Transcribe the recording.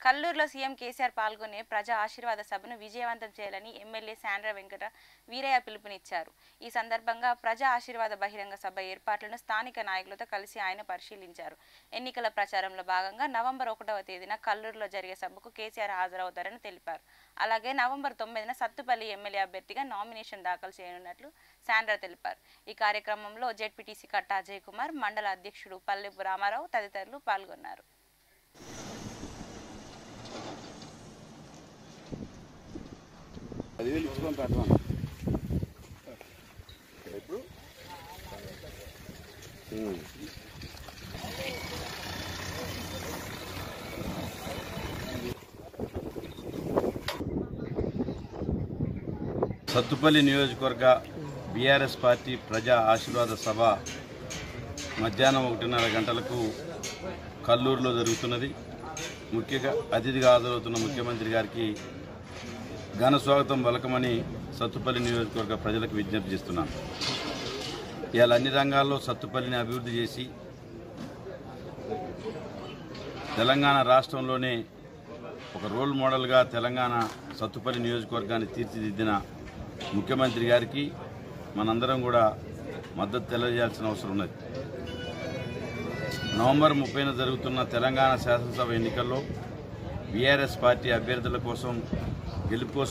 కల్లూరులో CM KCR పాల్గొనే ప్రజా ఆశీర్వాద సభను విజయవంతం చేయాలని ఎమ్మెల్యే శాండ్ర వెంకట వీరయ్య పిలుపునిచ్చారు ఈ సందర్భంగా ప్రజా ఆశీర్వాద బహిరంగ సభ ఏర్పాట్లను స్థానిక నాయకులతో కలిసి ఆయన పరిశీలించారు ఎన్నికల ప్రచారంలో భాగంగా నవంబర్ ఒకటవ తేదీన కల్లూరులో జరిగే సభకు కేసీఆర్ హాజరవుతారని తెలిపారు అలాగే నవంబర్ తొమ్మిదిన సత్తుపల్లి ఎమ్మెల్యే అభ్యర్థిగా నామినేషన్ దాఖలు చేయనున్నట్లు శాండ్ర తెలిపారు ఈ కార్యక్రమంలో జెడ్పీటీసీ కట్టా అజయ్ కుమార్ మండల అధ్యక్షుడు పల్లెపు రామారావు తదితరులు పాల్గొన్నారు పదివేలు ఇచ్చుకొని పెట్టమను ఇప్పుడు ఉమ్. సత్తుపల్లి నియోజకవర్గ బీఆర్ఎస్ పార్టీ ప్రజా ఆశీర్వాద సభ మధ్యాహ్నం ఒకటిన్నర గంటలకు కల్లూరులో జరుగుతున్నది ముఖ్యంగా అతిథిగా హాజరవుతున్న ముఖ్యమంత్రి గారికి ఘన స్వాగతం పలకమని సత్తుపల్లి నియోజకవర్గ ప్రజలకు విజ్ఞప్తి చేస్తున్నాను ఇవాళ అన్ని రంగాల్లో సత్తుపల్లిని అభివృద్ధి చేసి తెలంగాణ రాష్ట్రంలోనే ఒక రోల్ మోడల్గా తెలంగాణ సత్తుపల్లి నియోజకవర్గాన్ని తీర్చిదిద్దిన ముఖ్యమంత్రి గారికి మనందరం కూడా మద్దతు తెలియజేయాల్సిన అవసరం ఉన్నది నవంబర్ ముప్పైన జరుగుతున్న తెలంగాణ శాసనసభ ఎన్నికల్లో బీఆర్ఎస్ పార్టీ అభ్యర్థుల కోసం గెలుపు కోసం